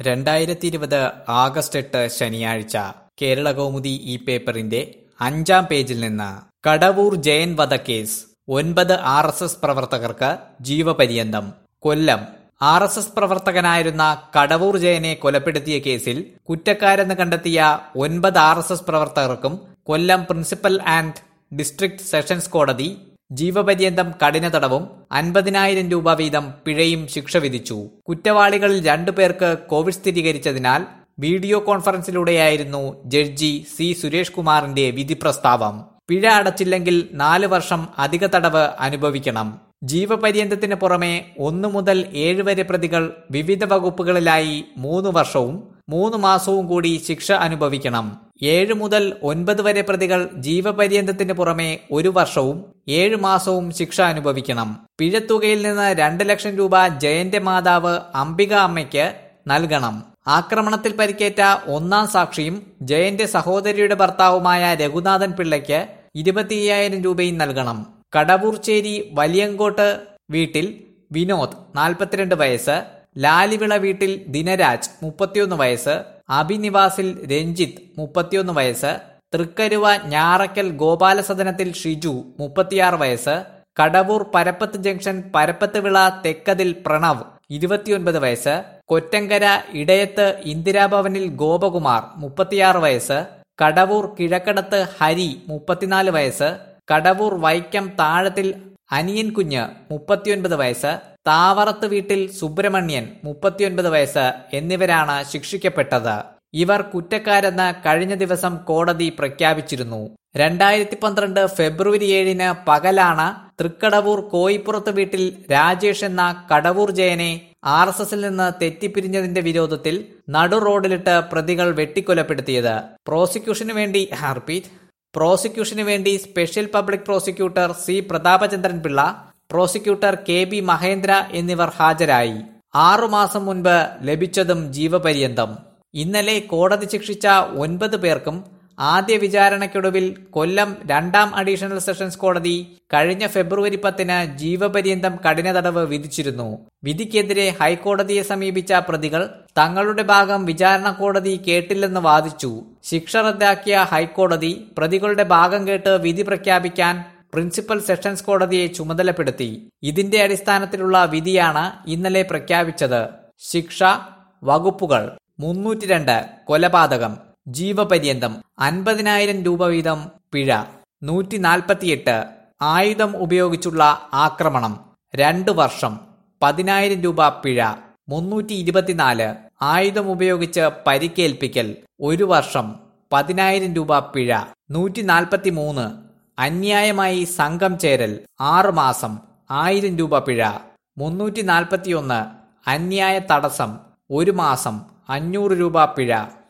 രണ്ടായിരത്തി ഇരുപത് ആഗസ്റ്റ് എട്ട് ശനിയാഴ്ച കേരള കൗമുദി ഈ പേപ്പറിന്റെ അഞ്ചാം പേജിൽ നിന്ന് കടവൂർ ജയൻ വധക്കേസ് ഒൻപത് ആർ എസ് എസ് പ്രവർത്തകർക്ക് ജീവപര്യന്തം കൊല്ലം ആർ എസ് എസ് പ്രവർത്തകനായിരുന്ന കടവൂർ ജയനെ കൊലപ്പെടുത്തിയ കേസിൽ കുറ്റക്കാരെന്ന് കണ്ടെത്തിയ ഒൻപത് ആർ എസ് എസ് പ്രവർത്തകർക്കും Kollam principal and district sessions കോടതി ജീവപര്യന്തം കഠിന തടവും അൻപതിനായിരം രൂപ വീതം പിഴയും ശിക്ഷ വിധിച്ചു കുറ്റവാളികളിൽ രണ്ടുപേർക്ക് കോവിഡ് സ്ഥിരീകരിച്ചതിനാൽ വീഡിയോ കോൺഫറൻസിലൂടെയായിരുന്നു ജഡ്ജി സി സുരേഷ് കുമാറിന്റെ വിധി പ്രസ്താവം പിഴ അടച്ചില്ലെങ്കിൽ നാല് വർഷം അധിക തടവ് അനുഭവിക്കണം ജീവപര്യന്തത്തിന് പുറമെ ഒന്നു മുതൽ ഏഴ് വരെ പ്രതികൾ വിവിധ വകുപ്പുകളിലായി മൂന്ന് വർഷവും മൂന്ന് മാസവും കൂടി ശിക്ഷ അനുഭവിക്കണം ഏഴ് മുതൽ ഒൻപത് വരെ പ്രതികൾ ജീവപര്യന്തത്തിന് പുറമെ ഒരു വർഷവും ഏഴ് മാസവും ശിക്ഷ അനുഭവിക്കണം പിഴത്തുകയിൽ നിന്ന് രണ്ട് ലക്ഷം രൂപ ജയന്റെ മാതാവ് അംബിക അമ്മയ്ക്ക് നൽകണം ആക്രമണത്തിൽ പരിക്കേറ്റ ഒന്നാം സാക്ഷിയും ജയന്റെ സഹോദരിയുടെ ഭർത്താവുമായ രഘുനാഥൻ പിള്ളയ്ക്ക് ഇരുപത്തിയ്യായിരം രൂപയും നൽകണം കടവൂർച്ചേരി വലിയങ്കോട്ട് വീട്ടിൽ വിനോദ് നാൽപ്പത്തിരണ്ട് വയസ്സ് ലാലിവിള വീട്ടിൽ ദിനരാജ് മുപ്പത്തിയൊന്ന് വയസ്സ് അഭിനിവാസിൽ രഞ്ജിത്ത് മുപ്പത്തിയൊന്ന് വയസ്സ് തൃക്കരുവ ഞാറക്കൽ ഗോപാലസദനത്തിൽ ഷിജു മുപ്പത്തിയാറ് വയസ്സ് കടവൂർ പരപ്പത്ത് ജംഗ്ഷൻ പരപ്പത്ത് വിള തെക്കതിൽ പ്രണവ് ഇരുപത്തിയൊൻപത് വയസ്സ് കൊറ്റങ്കര ഇടയത്ത് ഇന്ദിരാഭവനിൽ ഗോപകുമാർ മുപ്പത്തിയാറ് വയസ്സ് കടവൂർ കിഴക്കടത്ത് ഹരി മുപ്പത്തിനാല് വയസ്സ് കടവൂർ വൈക്കം താഴത്തിൽ അനിയൻ കുഞ്ഞ് മുപ്പത്തിയൊൻപത് വയസ്സ് താവറത്ത് വീട്ടിൽ സുബ്രഹ്മണ്യൻ മുപ്പത്തിയൊൻപത് വയസ്സ് എന്നിവരാണ് ശിക്ഷിക്കപ്പെട്ടത് ഇവർ കുറ്റക്കാരെന്ന് കഴിഞ്ഞ ദിവസം കോടതി പ്രഖ്യാപിച്ചിരുന്നു രണ്ടായിരത്തി പന്ത്രണ്ട് ഫെബ്രുവരി ഏഴിന് പകലാണ് തൃക്കടവൂർ കോയിപ്പുറത്ത് വീട്ടിൽ രാജേഷ് എന്ന കടവൂർ ജയനെ ആർ എസ് എസിൽ നിന്ന് തെറ്റിപ്പിരിഞ്ഞതിന്റെ വിരോധത്തിൽ നടു റോഡിലിട്ട് പ്രതികൾ വെട്ടിക്കൊലപ്പെടുത്തിയത് പ്രോസിക്യൂഷനു വേണ്ടി റിപ്പീറ്റ് പ്രോസിക്യൂഷനു വേണ്ടി special public prosecutor C Prathapachandran Pillai prosecutor K B Mahendra എന്നിവർ ഹാജരായി ആറുമാസം മുൻപ് ലഭിച്ചതും ജീവപര്യന്തം ഇന്നലെ കോടതി ശിക്ഷിച്ച ഒൻപത് പേർക്കും ആദ്യ വിചാരണയ്ക്കൊടുവിൽ കൊല്ലം രണ്ടാം അഡീഷണൽ സെഷൻസ് കോടതി കഴിഞ്ഞ ഫെബ്രുവരി പത്തിന് ജീവപര്യന്തം കഠിന തടവ് വിധിച്ചിരുന്നു വിധിക്കെതിരെ ഹൈക്കോടതിയെ സമീപിച്ച പ്രതികൾ തങ്ങളുടെ ഭാഗം വിചാരണ കോടതി കേട്ടില്ലെന്ന് വാദിച്ചു ശിക്ഷ റദ്ദാക്കിയ ഹൈക്കോടതി പ്രതികളുടെ ഭാഗം കേട്ട് വിധി പ്രഖ്യാപിക്കാൻ പ്രിൻസിപ്പൽ സെഷൻസ് കോടതിയെ ചുമതലപ്പെടുത്തി ഇതിന്റെ അടിസ്ഥാനത്തിലുള്ള വിധിയാണ് ഇന്നലെ പ്രഖ്യാപിച്ചത് ശിക്ഷ വകുപ്പുകൾ മുന്നൂറ്റി രണ്ട് കൊലപാതകം ജീവപര്യന്തം അൻപതിനായിരം രൂപ വീതം പിഴ നൂറ്റി നാൽപ്പത്തിയെട്ട് ആയുധം ഉപയോഗിച്ചുള്ള ആക്രമണം രണ്ടു വർഷം പതിനായിരം രൂപ പിഴ മുന്നൂറ്റി ഇരുപത്തിനാല് ആയുധം ഉപയോഗിച്ച് പരിക്കേൽപ്പിക്കൽ ഒരു വർഷം പതിനായിരം രൂപ പിഴ നൂറ്റി നാൽപ്പത്തി മൂന്ന് അന്യായമായി സംഘം ചേരൽ ആറ് മാസം ആയിരം രൂപ പിഴ മുന്നൂറ്റി നാൽപ്പത്തിയൊന്ന് അന്യായ തടസ്സം ഒരു മാസം അഞ്ഞൂറ് രൂപ പിഴ